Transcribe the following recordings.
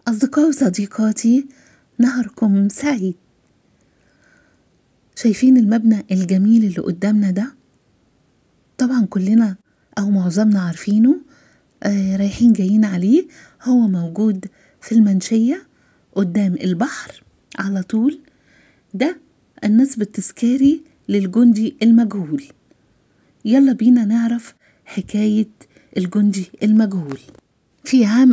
أصدقائي وصديقاتي نهاركم سعيد شايفين المبنى الجميل اللي قدامنا ده طبعا كلنا أو معظمنا عارفينه آه رايحين جايين عليه هو موجود في المنشية قدام البحر على طول ده النصب التذكاري للجندي المجهول يلا بينا نعرف حكاية الجندي المجهول في عام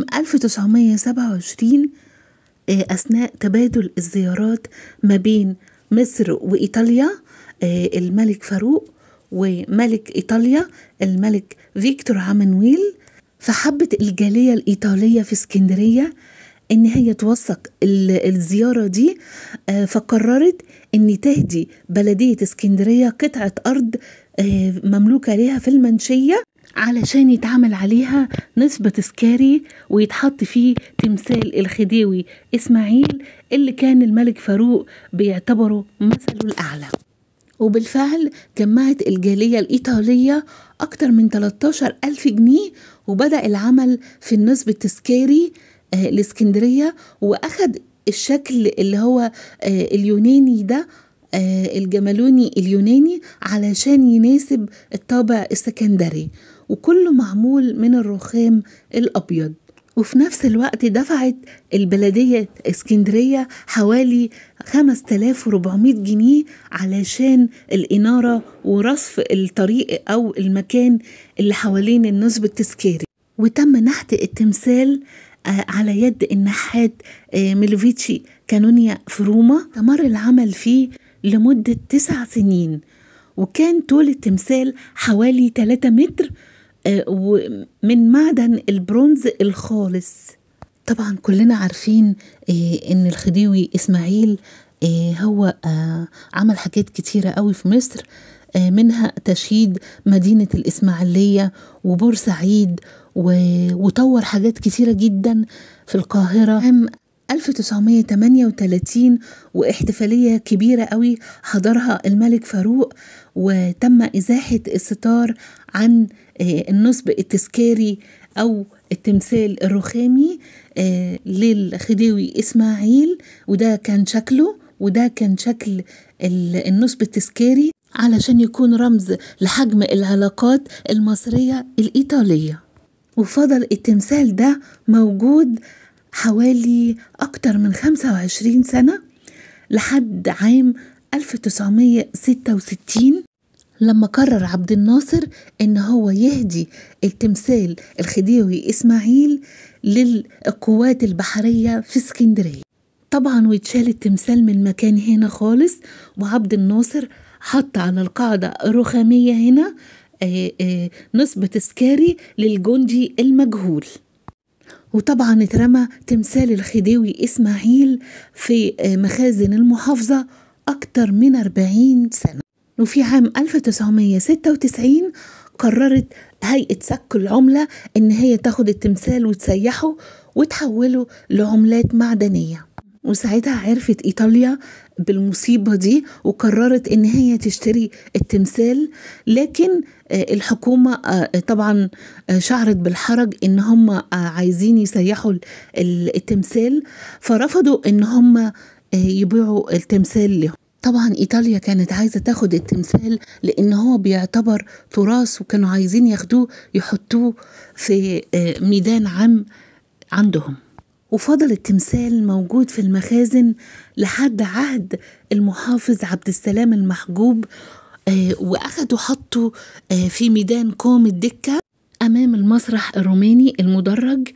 1927 آه، أثناء تبادل الزيارات ما بين مصر وإيطاليا آه، الملك فاروق وملك إيطاليا الملك فيكتور عمانويل فحبت الجالية الإيطالية في اسكندرية إن هي توثق ال- الزيارة دي آه، فقررت إن تهدي بلدية اسكندرية قطعة أرض آه، مملوكة ليها في المنشية علشان يتعمل عليها نسبة تذكاري ويتحط فيه تمثال الخديوي إسماعيل اللي كان الملك فاروق بيعتبره مثله الأعلى وبالفعل جمعت الجالية الإيطالية أكتر من 13 ألف جنيه وبدأ العمل في النصب التذكاري آه، لإسكندرية وأخد الشكل اللي هو آه، اليوناني ده آه، الجمالوني اليوناني علشان يناسب الطابع السكندري وكله معمول من الرخام الأبيض وفي نفس الوقت دفعت البلدية اسكندرية حوالي 5400 جنيه علشان الإنارة ورصف الطريق أو المكان اللي حوالين النصب التذكاري وتم نحت التمثال آه، على يد النحات آه، ميلوفيتشي كانونيا في روما استمر العمل فيه لمدة تسع سنين وكان طول التمثال حوالي 3 متر آه، ومن معدن البرونز الخالص طبعا كلنا عارفين آه، ان الخديوي اسماعيل آه، هو آه، عمل حاجات كتيرة قوي في مصر آه، منها تشييد مدينة الإسماعيلية وبورسعيد و- وطور حاجات كتيرة جدا في القاهرة عام 1938 واحتفالية كبيرة قوي حضرها الملك فاروق وتم إزاحة الستار عن آه، النصب التذكاري أو التمثال الرخامي آه، للخديوي إسماعيل وده كان شكله وده كان شكل ال- النصب التذكاري علشان يكون رمز لحجم العلاقات المصرية الإيطالية وفضل التمثال ده موجود حوالي أكتر من 25 سنة لحد عام 1966 لما قرر عبد الناصر ان هو يهدي التمثال الخديوي اسماعيل للقوات البحريه في اسكندريه طبعا ويتشال التمثال من مكان هنا خالص وعبد الناصر حط على القاعده الرخاميه هنا آه، آه، نصب تذكاري للجندي المجهول وطبعا اترمى تمثال الخديوي إسماعيل في آه، مخازن المحافظة أكتر من 40 سنة وفي عام 1996 قررت هيئة سك العملة إن هي تاخد التمثال وتسيحه وتحوله لعملات معدنية وساعتها عرفت إيطاليا بالمصيبة دي وقررت إن هي تشتري التمثال لكن آه، الحكومة آه، طبعا آه، شعرت بالحرج إن هم آه، عايزين يسيحوا ال- ال- التمثال فرفضوا إن هم آه، يبيعوا التمثال لهم طبعا إيطاليا كانت عايزة تاخد التمثال لأن هو بيعتبر تراث وكانوا عايزين ياخدوه يحطوه في آه، ميدان عام عندهم وفضل التمثال موجود في المخازن لحد عهد المحافظ عبد السلام المحجوب آه، واخدوا حطوا آه، في ميدان قوم الدكه امام المسرح الروماني المدرج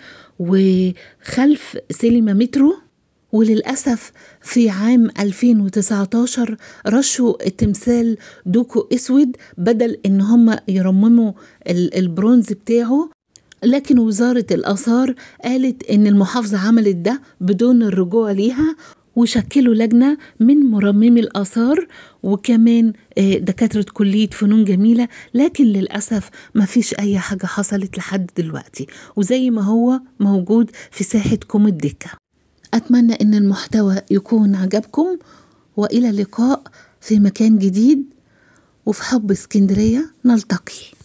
وخلف سينما مترو وللأسف في عام 2019 رشوا التمثال دوكو اسود بدل ان هم يرمموا ال- البرونز بتاعه لكن وزارة الآثار قالت إن المحافظة عملت ده بدون الرجوع ليها وشكلوا لجنة من مرممي الآثار وكمان آه، دكاترة كلية فنون جميلة لكن للأسف ما فيش أي حاجة حصلت لحد دلوقتي وزي ما هو موجود في ساحة كوم الدكة أتمنى إن المحتوى يكون عجبكم وإلى اللقاء في مكان جديد وفي حب اسكندرية نلتقي